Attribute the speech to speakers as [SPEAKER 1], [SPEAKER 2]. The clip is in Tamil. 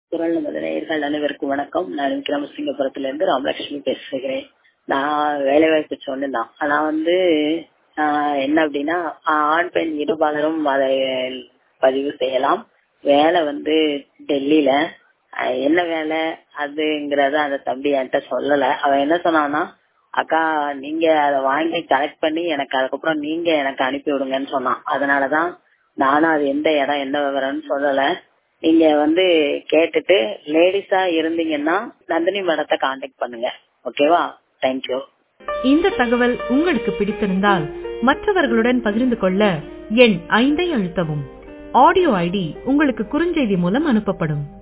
[SPEAKER 1] குரல் நமது நேயர்கள் அனைவருக்கும் வணக்கம் நான் விக்ரமசிங்கபுரத்துல இருந்து ராமலட்சுமி பேசுகிறேன் நான் வேலைவாய்ப்பு சொன்னேன் ஆனா வந்து ஆஹ் என்ன அப்படின்னா ஆண் பெண் இருபாலரும் அதை பதிவு செய்யலாம் வேலை வந்து டெல்லியில ஆஹ் என்ன வேலை அதுங்கிறத அந்த தம்பி என்கிட்ட சொல்லல அவன் என்ன சொன்னான்னா அக்கா நீங்க அதை வாங்கி கலெக்ட் பண்ணி எனக்கு அதுக்கப்புறம் நீங்க எனக்கு அனுப்பி விடுங்கன்னு சொன்னான் அதனாலதான் நானும் அது எந்த இடம் என்ன விவரம்னு சொல்லல நீங்க வந்து கேட்டுட்டு லேடிஸா இருந்தீங்கன்னா நந்தினி மேடத்தை காண்டாக்ட் பண்ணுங்க ஓகேவா தேங்க்யூ
[SPEAKER 2] இந்த தகவல் உங்களுக்கு பிடித்திருந்தால் மற்றவர்களுடன் பகிர்ந்து கொள்ள எண் ஐந்தை அழுத்தவும் ஆடியோ ஐடி உங்களுக்கு குறுஞ்செய்தி மூலம் அனுப்பப்படும்